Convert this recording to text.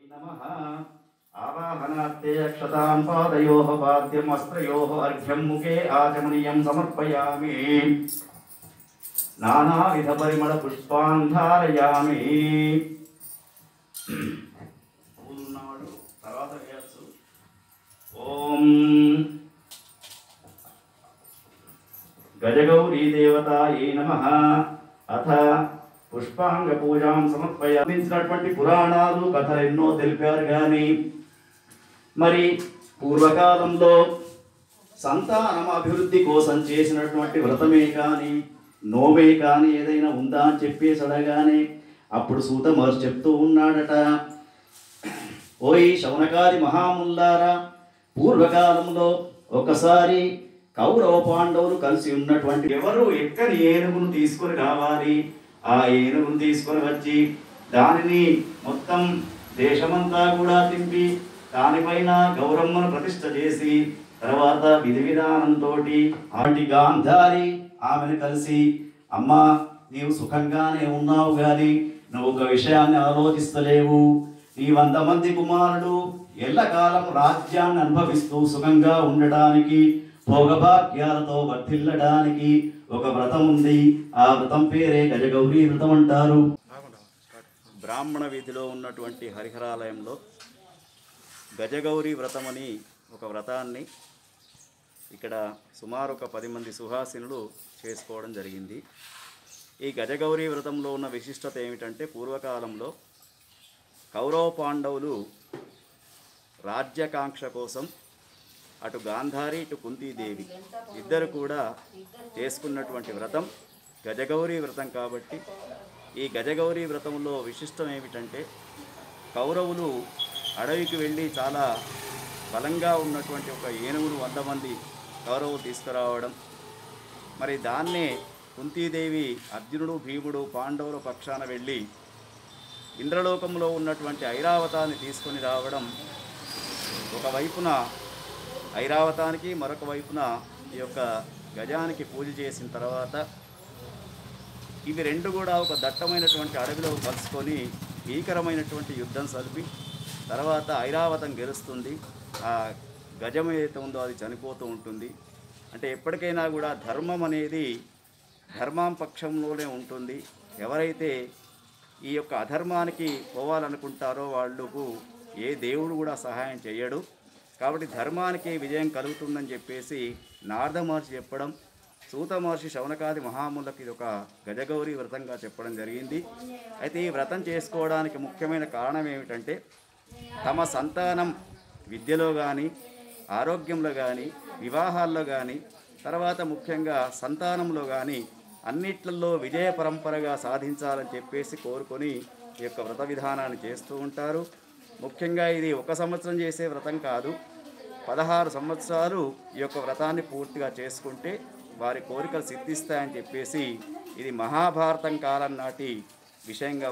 नमः आवाहनार्थे अक्षतां पादयोः पाद्यम् अस्त्रयोः अर्घ्यं मुखे आचमनीयं समर्पयामि नानाविधपरिमळपुष्पान् धारयामि పూలున్నవాడు తర్వాత వేయచ్చు ఓం గజగౌరీ దేవతాయే నమ అథ పుష్పాంగ పూజాం సమర్పయ అందించినటువంటి పురాణాలు కథలు ఎన్నో తెలిపారు కానీ మరి పూర్వకాలంలో సంతానం అభివృద్ధి కోసం చేసినటువంటి వ్రతమే కానీ నోమే కానీ ఏదైనా ఉందా అని చెప్పేసి అడగానే అప్పుడు సూత మహర్షి చెప్తూ ఉన్నాడట ఓయ్ శవనకాది మహాముల్లారా పూర్వకాలంలో ఒకసారి కౌరవ పాండవులు కలిసి ఉన్నటువంటి ఎవరు ఎక్కడి ఏనుగును తీసుకొని రావాలి ఆ ఏనుగును తీసుకొని వచ్చి దానిని మొత్తం దేశమంతా కూడా తింపి దానిపైన గౌరమ్మను ప్రతిష్ఠ చేసి తర్వాత విధి విధానంతో ఆంటి గాంధారి ఆమెను కలిసి అమ్మా నీవు సుఖంగానే ఉన్నావు గాని నువ్వు ఒక విషయాన్ని ఆలోచిస్తలేవు నీ వంద మంది కుమారుడు ఎల్లకాలం రాజ్యాన్ని అనుభవిస్తూ సుఖంగా ఉండడానికి భోగభాగ్యాలతో వర్ధిల్లడానికి ఒక వ్రతం ఉంది ఆ వ్రతం పేరే గజగౌరీ వ్రతం అంటారు బ్రాహ్మణ వీధిలో ఉన్నటువంటి హరిహరాలయంలో గజగౌరి వ్రతమని ఒక వ్రతాన్ని ఇక్కడ సుమారు ఒక పది మంది సుహాసినులు చేసుకోవడం జరిగింది ఈ గజగౌరి వ్రతంలో ఉన్న విశిష్టత ఏమిటంటే పూర్వకాలంలో కౌరవ పాండవులు రాజ్యకాంక్ష కోసం అటు గాంధారి ఇటు కుంతీదేవి ఇద్దరు కూడా చేసుకున్నటువంటి వ్రతం గజగౌరి వ్రతం కాబట్టి ఈ గజగౌరి వ్రతంలో విశిష్టం ఏమిటంటే కౌరవులు అడవికి వెళ్ళి చాలా బలంగా ఉన్నటువంటి ఒక ఏనుగును వంద మంది కౌరవులు తీసుకురావడం మరి దాన్నే కుంతీదేవి అర్జునుడు భీముడు పాండవుల పక్షాన వెళ్ళి ఇంద్రలోకంలో ఉన్నటువంటి ఐరావతాన్ని తీసుకొని రావడం ఒకవైపున ఐరావతానికి మరొక వైపున ఈ యొక్క గజానికి పూజ చేసిన తర్వాత ఇవి రెండు కూడా ఒక దట్టమైనటువంటి అడవిలో కలుసుకొని భీకరమైనటువంటి యుద్ధం సలిపి తర్వాత ఐరావతం గెలుస్తుంది ఆ గజం ఏదైతే ఉందో అది చనిపోతూ ఉంటుంది అంటే ఎప్పటికైనా కూడా ధర్మం అనేది ధర్మం పక్షంలోనే ఉంటుంది ఎవరైతే ఈ యొక్క అధర్మానికి పోవాలనుకుంటారో వాళ్ళకు ఏ దేవుడు కూడా సహాయం చేయడు కాబట్టి ధర్మానికి విజయం కలుగుతుందని చెప్పేసి నారద మహర్షి చెప్పడం సూత మహర్షి శౌనకాది మహాములకు ఇది ఒక గజగౌరి వ్రతంగా చెప్పడం జరిగింది అయితే ఈ వ్రతం చేసుకోవడానికి ముఖ్యమైన కారణం ఏమిటంటే తమ సంతానం విద్యలో కానీ ఆరోగ్యంలో కానీ వివాహాల్లో కానీ తర్వాత ముఖ్యంగా సంతానంలో కానీ అన్నిట్లలో విజయ పరంపరగా సాధించాలని చెప్పేసి కోరుకొని ఈ యొక్క వ్రత విధానాన్ని చేస్తూ ఉంటారు ముఖ్యంగా ఇది ఒక సంవత్సరం చేసే వ్రతం కాదు పదహారు సంవత్సరాలు ఈ యొక్క వ్రతాన్ని పూర్తిగా చేసుకుంటే వారి కోరికలు సిద్ధిస్తాయని చెప్పేసి ఇది మహాభారతం కాలం నాటి విషయంగా